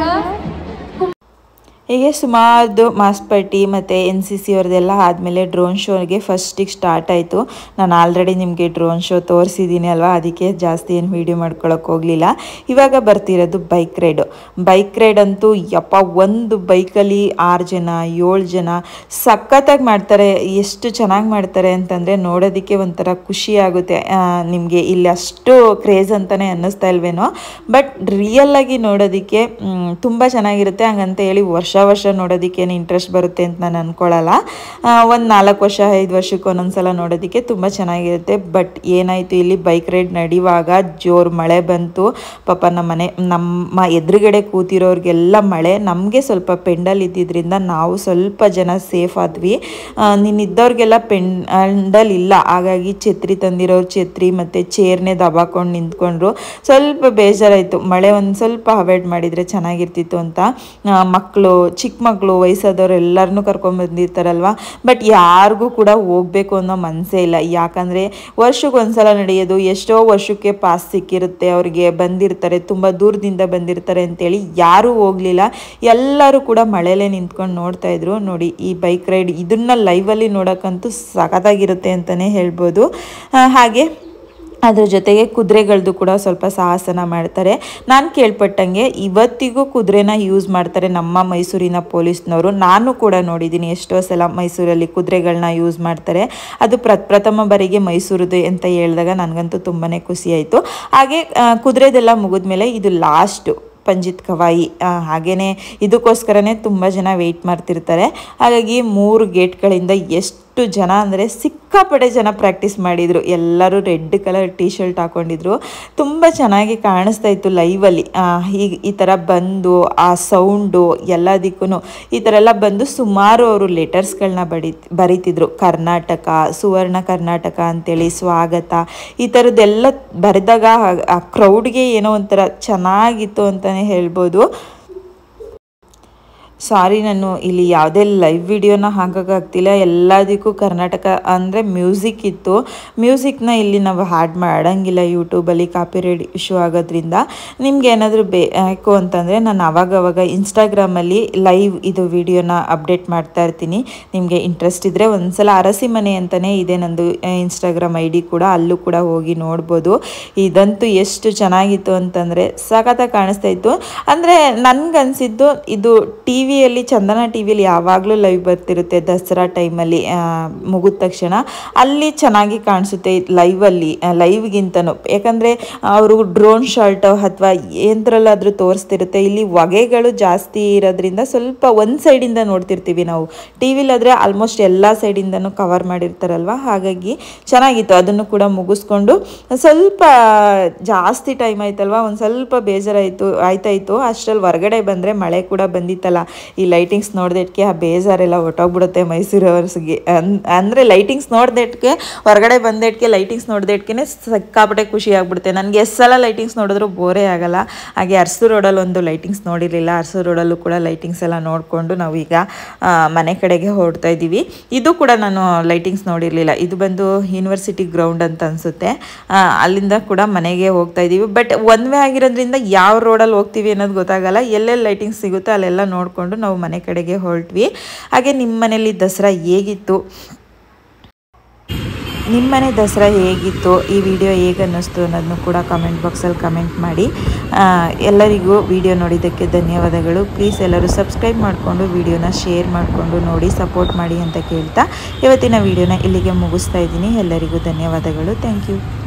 ಹೀಗೆ ಸುಮಾರು ಮಾಸ್ಪಟ್ಟಿ ಮತ್ತು ಎನ್ ಸಿ ಸಿ ಅವ್ರದ್ದೆಲ್ಲ ಆದಮೇಲೆ ಡ್ರೋನ್ ಶೋಗೆ ಫಸ್ಟಿಗೆ ಸ್ಟಾರ್ಟ್ ಆಯಿತು ನಾನು ಆಲ್ರೆಡಿ ನಿಮಗೆ ಡ್ರೋನ್ ಶೋ ತೋರಿಸಿದ್ದೀನಿ ಅಲ್ವಾ ಅದಕ್ಕೆ ಜಾಸ್ತಿ ಏನು ವೀಡಿಯೋ ಮಾಡ್ಕೊಳಕ್ಕೆ ಹೋಗಲಿಲ್ಲ ಇವಾಗ ಬರ್ತಿರೋದು ಬೈಕ್ ರೈಡು ಬೈಕ್ ರೈಡ್ ಅಂತೂ ಯಪ್ಪ ಒಂದು ಬೈಕಲ್ಲಿ ಆರು ಜನ ಏಳು ಜನ ಸಖತ್ತಾಗಿ ಮಾಡ್ತಾರೆ ಎಷ್ಟು ಚೆನ್ನಾಗಿ ಮಾಡ್ತಾರೆ ಅಂತಂದರೆ ನೋಡೋದಕ್ಕೆ ಒಂಥರ ಖುಷಿ ಆಗುತ್ತೆ ನಿಮಗೆ ಇಲ್ಲಿ ಅಷ್ಟು ಕ್ರೇಜ್ ಅಂತಲೇ ಅನ್ನಿಸ್ತಾ ಇಲ್ವೇನೋ ಬಟ್ ರಿಯಲ್ಲಾಗಿ ನೋಡೋದಕ್ಕೆ ತುಂಬ ಚೆನ್ನಾಗಿರುತ್ತೆ ಹಂಗಂತ ಹೇಳಿ ವರ್ಷ ವರ್ಷ ನೋಡೋದಕ್ಕೇನು ಇಂಟ್ರೆಸ್ಟ್ ಬರುತ್ತೆ ಅಂತ ನಾನು ಅಂದ್ಕೊಳ್ಳಲ್ಲ ಒಂದು ನಾಲ್ಕು ವರ್ಷ ಐದು ವರ್ಷಕ್ಕೆ ಒಂದೊಂದು ಸಲ ನೋಡೋದಕ್ಕೆ ತುಂಬ ಚೆನ್ನಾಗಿರುತ್ತೆ ಬಟ್ ಏನಾಯಿತು ಇಲ್ಲಿ ಬೈಕ್ ರೈಡ್ ನಡೆಯುವಾಗ ಜೋರು ಮಳೆ ಬಂತು ಪಾಪ ನಮ್ಮ ಮನೆ ನಮ್ಮ ಎದುರುಗಡೆ ಕೂತಿರೋರಿಗೆಲ್ಲ ಮಳೆ ನಮಗೆ ಸ್ವಲ್ಪ ಪೆಂಡಲ್ ಇದ್ದಿದ್ದರಿಂದ ನಾವು ಸ್ವಲ್ಪ ಜನ ಸೇಫ್ ಆದ್ವಿ ನಿನ್ನಿದ್ದವ್ರಿಗೆಲ್ಲ ಪೆಂಡಲ್ ಇಲ್ಲ ಹಾಗಾಗಿ ಛತ್ರಿ ತಂದಿರೋರು ಛತ್ರಿ ಮತ್ತು ಚೇರ್ನೇ ದಬಾಕೊಂಡು ನಿಂತ್ಕೊಂಡ್ರು ಸ್ವಲ್ಪ ಬೇಜಾರಾಯಿತು ಮಳೆ ಒಂದು ಸ್ವಲ್ಪ ಅವಾಯ್ಡ್ ಮಾಡಿದರೆ ಚೆನ್ನಾಗಿರ್ತಿತ್ತು ಅಂತ ಮಕ್ಕಳು ಚಿಕ್ಕ ಮಕ್ಕಳು ವಯಸ್ಸಾದವ್ರು ಎಲ್ಲರನ್ನೂ ಕರ್ಕೊಂಡ್ಬಂದಿರ್ತಾರಲ್ವ ಬಟ್ ಯಾರಿಗೂ ಕೂಡ ಹೋಗಬೇಕು ಅನ್ನೋ ಮನಸ್ಸೇ ಇಲ್ಲ ಯಾಕಂದರೆ ವರ್ಷಕ್ಕೆ ಒಂದ್ಸಲ ನಡೆಯೋದು ಎಷ್ಟೋ ವರ್ಷಕ್ಕೆ ಪಾಸ್ ಸಿಕ್ಕಿರುತ್ತೆ ಅವ್ರಿಗೆ ಬಂದಿರ್ತಾರೆ ತುಂಬ ದೂರದಿಂದ ಬಂದಿರ್ತಾರೆ ಅಂತೇಳಿ ಯಾರೂ ಹೋಗಲಿಲ್ಲ ಎಲ್ಲರೂ ಕೂಡ ಮಳೆಯಲ್ಲೇ ನಿಂತ್ಕೊಂಡು ನೋಡ್ತಾ ಇದ್ರು ನೋಡಿ ಈ ಬೈಕ್ ರೈಡ್ ಇದನ್ನ ಲೈವಲ್ಲಿ ನೋಡೋಕ್ಕಂತೂ ಸಖತ್ತಾಗಿರುತ್ತೆ ಅಂತಲೇ ಹೇಳ್ಬೋದು ಆ, ಹಾಗೆ ಅದ್ರ ಜೊತೆಗೆ ಕುದುರೆಗಳದ್ದು ಕೂಡ ಸ್ವಲ್ಪ ಸಾಹಸನ ಮಾಡ್ತಾರೆ ನಾನು ಕೇಳ್ಪಟ್ಟಂಗೆ ಇವತ್ತಿಗೂ ಕುದುರೆನ ಯೂಸ್ ಮಾಡ್ತಾರೆ ನಮ್ಮ ಮೈಸೂರಿನ ಪೊಲೀಸ್ನವರು ನಾನು ಕೂಡ ನೋಡಿದ್ದೀನಿ ಎಷ್ಟೋ ಸಲ ಮೈಸೂರಲ್ಲಿ ಕುದುರೆಗಳನ್ನ ಯೂಸ್ ಮಾಡ್ತಾರೆ ಅದು ಪ್ರ ಪ್ರಥಮ ಬಾರಿಗೆ ಮೈಸೂರದು ಅಂತ ಹೇಳಿದಾಗ ನನಗಂತೂ ತುಂಬಾ ಖುಷಿ ಆಯಿತು ಹಾಗೆ ಆ, ಕುದುರೆದೆಲ್ಲ ಮುಗಿದ್ಮೇಲೆ ಇದು ಲಾಸ್ಟು ಪಂಜಿತ್ ಕವಾಯಿ ಹಾಗೆಯೇ ಇದಕ್ಕೋಸ್ಕರನೇ ತುಂಬ ಜನ ವೆಯ್ಟ್ ಮಾಡ್ತಿರ್ತಾರೆ ಹಾಗಾಗಿ ಮೂರು ಗೇಟ್ಗಳಿಂದ ಎಷ್ಟು ಜನ ಅಂದರೆ ಸಿಕ್ಕಾಪಟ್ಟೆ ಜನ ಪ್ರಾಕ್ಟೀಸ್ ಮಾಡಿದರು ಎಲ್ಲರೂ ರೆಡ್ ಕಲರ್ ಟೀ ಶರ್ಟ್ ಹಾಕೊಂಡಿದ್ರು ತುಂಬ ಚೆನ್ನಾಗಿ ಕಾಣಿಸ್ತಾ ಇತ್ತು ಲೈವಲ್ಲಿ ಹೀಗೆ ಈ ಥರ ಬಂದು ಆ ಸೌಂಡು ಎಲ್ಲದಕ್ಕೂ ಈ ಥರ ಎಲ್ಲ ಬಂದು ಸುಮಾರು ಅವರು ಲೆಟರ್ಸ್ಗಳನ್ನ ಬಡಿ ಬರೀತಿದ್ರು ಕರ್ನಾಟಕ ಸುವರ್ಣ ಕರ್ನಾಟಕ ಅಂತೇಳಿ ಸ್ವಾಗತ ಈ ಥರದ್ದೆಲ್ಲ ಬರೆದಾಗ ಆ ಕ್ರೌಡ್ಗೆ ಏನೋ ಒಂಥರ ಚೆನ್ನಾಗಿತ್ತು ಅಂತಲೇ ಹೇಳ್ಬೋದು ಸಾರಿ ನಾನು ಇಲ್ಲಿ ಯಾವುದೇ ಲೈವ್ ವಿಡಿಯೋನ ಹಾಕೋಕ್ಕಾಗ್ತಿಲ್ಲ ಎಲ್ಲದಕ್ಕೂ ಕರ್ನಾಟಕ ಅಂದರೆ ಮ್ಯೂಸಿಕ್ ಇತ್ತು ಮ್ಯೂಸಿಕ್ನ ಇಲ್ಲಿ ನಾವು ಹಾಡ್ ಮಾಡೋಂಗಿಲ್ಲ ಯೂಟ್ಯೂಬಲ್ಲಿ ಕಾಪಿರೈಟ್ ಇಶ್ಯೂ ಆಗೋದ್ರಿಂದ ನಿಮ್ಗೆ ಏನಾದರೂ ಬೇಕು ಅಂತಂದರೆ ನಾನು ಅವಾಗವಾಗ ಇನ್ಸ್ಟಾಗ್ರಾಮಲ್ಲಿ ಲೈವ್ ಇದು ವಿಡಿಯೋನ ಅಪ್ಡೇಟ್ ಮಾಡ್ತಾ ಇರ್ತೀನಿ ನಿಮಗೆ ಇಂಟ್ರೆಸ್ಟ್ ಇದ್ದರೆ ಒಂದ್ಸಲ ಅರಸಿ ಮನೆ ಅಂತಲೇ ಇದೆ ನಂದು ಇನ್ಸ್ಟಾಗ್ರಾಮ್ ಐ ಡಿ ಕೂಡ ಅಲ್ಲೂ ಕೂಡ ಹೋಗಿ ನೋಡ್ಬೋದು ಇದಂತೂ ಎಷ್ಟು ಚೆನ್ನಾಗಿತ್ತು ಅಂತಂದರೆ ಸಖತ್ತಾಗಿ ಕಾಣಿಸ್ತಾ ಇತ್ತು ಅಂದರೆ ನನಗನ್ಸಿದ್ದು ಇದು ಟಿ ವಿಯಲ್ಲಿ ಚಂದನ ಟಿ ವಿಯಲ್ಲಿ ಯಾವಾಗಲೂ ಲೈವ್ ಬರ್ತಿರುತ್ತೆ ದಸರಾ ಟೈಮಲ್ಲಿ ಮುಗಿದ ತಕ್ಷಣ ಅಲ್ಲಿ ಚೆನ್ನಾಗಿ ಕಾಣಿಸುತ್ತೆ ಲೈವಲ್ಲಿ ಲೈವ್ಗಿಂತನೂ ಯಾಕಂದರೆ ಅವರು ಡ್ರೋನ್ ಶಾರ್ಟ್ ಅಥವಾ ಏನರಲ್ಲಾದರೂ ತೋರಿಸ್ತಿರುತ್ತೆ ಇಲ್ಲಿ ಹೊಗೆಗಳು ಜಾಸ್ತಿ ಇರೋದ್ರಿಂದ ಸ್ವಲ್ಪ ಒಂದು ಸೈಡಿಂದ ನೋಡ್ತಿರ್ತೀವಿ ನಾವು ಟಿ ವಿಲಾದರೆ ಆಲ್ಮೋಸ್ಟ್ ಎಲ್ಲ ಸೈಡಿಂದನೂ ಕವರ್ ಮಾಡಿರ್ತಾರಲ್ವ ಹಾಗಾಗಿ ಚೆನ್ನಾಗಿತ್ತು ಅದನ್ನು ಕೂಡ ಮುಗಿಸ್ಕೊಂಡು ಸ್ವಲ್ಪ ಜಾಸ್ತಿ ಟೈಮ್ ಆಯ್ತಲ್ವ ಒಂದು ಸ್ವಲ್ಪ ಬೇಜಾರಾಯಿತು ಆಯ್ತಾಯಿತು ಅಷ್ಟರಲ್ಲಿ ಹೊರಗಡೆ ಬಂದರೆ ಮಳೆ ಕೂಡ ಬಂದಿತ್ತಲ್ಲ ಈ ಲೈಟಿಂಗ್ಸ್ ನೋಡ್ದೆಟ್ಗೆ ಆ ಬೇಜಾರೆಲ್ಲ ಹೊಟ್ಟೋಗ್ಬಿಡುತ್ತೆ ಮೈಸೂರವರ್ಸ್ಗೆ ಅನ್ ಅಂದರೆ ಲೈಟಿಂಗ್ಸ್ ನೋಡ್ದೆಟ್ಗೆ ಹೊರಗಡೆ ಬಂದೆಟ್ಗೆ ಲೈಟಿಂಗ್ಸ್ ನೋಡ್ದೆಟ್ಗೆ ಸಿಕ್ಕಾಪಟ್ಟೆ ಖುಷಿ ಆಗ್ಬಿಡುತ್ತೆ ನನಗೆ ಎಷ್ಟು ಸಲ ಲೈಟಿಂಗ್ಸ್ ನೋಡಿದ್ರು ಬೋರೇ ಆಗಲ್ಲ ಹಾಗೆ ಅರಸು ರೋಡಲ್ಲಿ ಒಂದು ಲೈಟಿಂಗ್ಸ್ ನೋಡಿರಲಿಲ್ಲ ಅರಸು ರೋಡಲ್ಲೂ ಕೂಡ ಲೈಟಿಂಗ್ಸ್ ಎಲ್ಲ ನೋಡಿಕೊಂಡು ನಾವೀಗ ಆ, ಮನೆ ಕಡೆಗೆ ಹೊರಡ್ತಾ ಇದ್ದೀವಿ ಇದು ಕೂಡ ನಾನು ಲೈಟಿಂಗ್ಸ್ ನೋಡಿರಲಿಲ್ಲ ಇದು ಬಂದು ಯೂನಿವರ್ಸಿಟಿ ಗ್ರೌಂಡ್ ಅಂತ ಅನಿಸುತ್ತೆ ಅಲ್ಲಿಂದ ಕೂಡ ಮನೆಗೆ ಹೋಗ್ತಾ ಇದ್ದೀವಿ ಬಟ್ ಒನ್ ವೇ ಆಗಿರೋದ್ರಿಂದ ಯಾವ ರೋಡಲ್ಲಿ ಹೋಗ್ತೀವಿ ಅನ್ನೋದು ಗೊತ್ತಾಗಲ್ಲ ಎಲ್ಲೆಲ್ಲಿ ಲೈಟಿಂಗ್ಸ್ ಸಿಗುತ್ತೋ ಅಲ್ಲೆಲ್ಲ ನೋಡಿಕೊಂಡು ನಾವು ಮನೆ ಕಡೆಗೆ ಹೊರಟ್ವಿ ಹಾಗೆ ನಿಮ್ಮ ಮನೇಲಿ ದಸರಾ ಹೇಗಿತ್ತು ನಿಮ್ಮನೆ ದಸರಾ ಹೇಗಿತ್ತು ಈ ವಿಡಿಯೋ ಹೇಗೆ ಅನ್ನಿಸ್ತು ಅನ್ನೋದನ್ನು ಕೂಡ ಕಮೆಂಟ್ ಬಾಕ್ಸಲ್ಲಿ ಕಮೆಂಟ್ ಮಾಡಿ ಆ, ಎಲ್ಲರಿಗೂ ವಿಡಿಯೋ ನೋಡಿದ್ದಕ್ಕೆ ಧನ್ಯವಾದಗಳು ಪ್ಲೀಸ್ ಎಲ್ಲರೂ ಸಬ್ಸ್ಕ್ರೈಬ್ ಮಾಡಿಕೊಂಡು ವಿಡಿಯೋನ ಶೇರ್ ಮಾಡಿಕೊಂಡು ನೋಡಿ ಸಪೋರ್ಟ್ ಮಾಡಿ ಅಂತ ಕೇಳ್ತಾ ಇವತ್ತಿನ ವಿಡಿಯೋನ ಇಲ್ಲಿಗೆ ಮುಗಿಸ್ತಾ ಇದ್ದೀನಿ ಎಲ್ಲರಿಗೂ ಧನ್ಯವಾದಗಳು ಥ್ಯಾಂಕ್ ಯು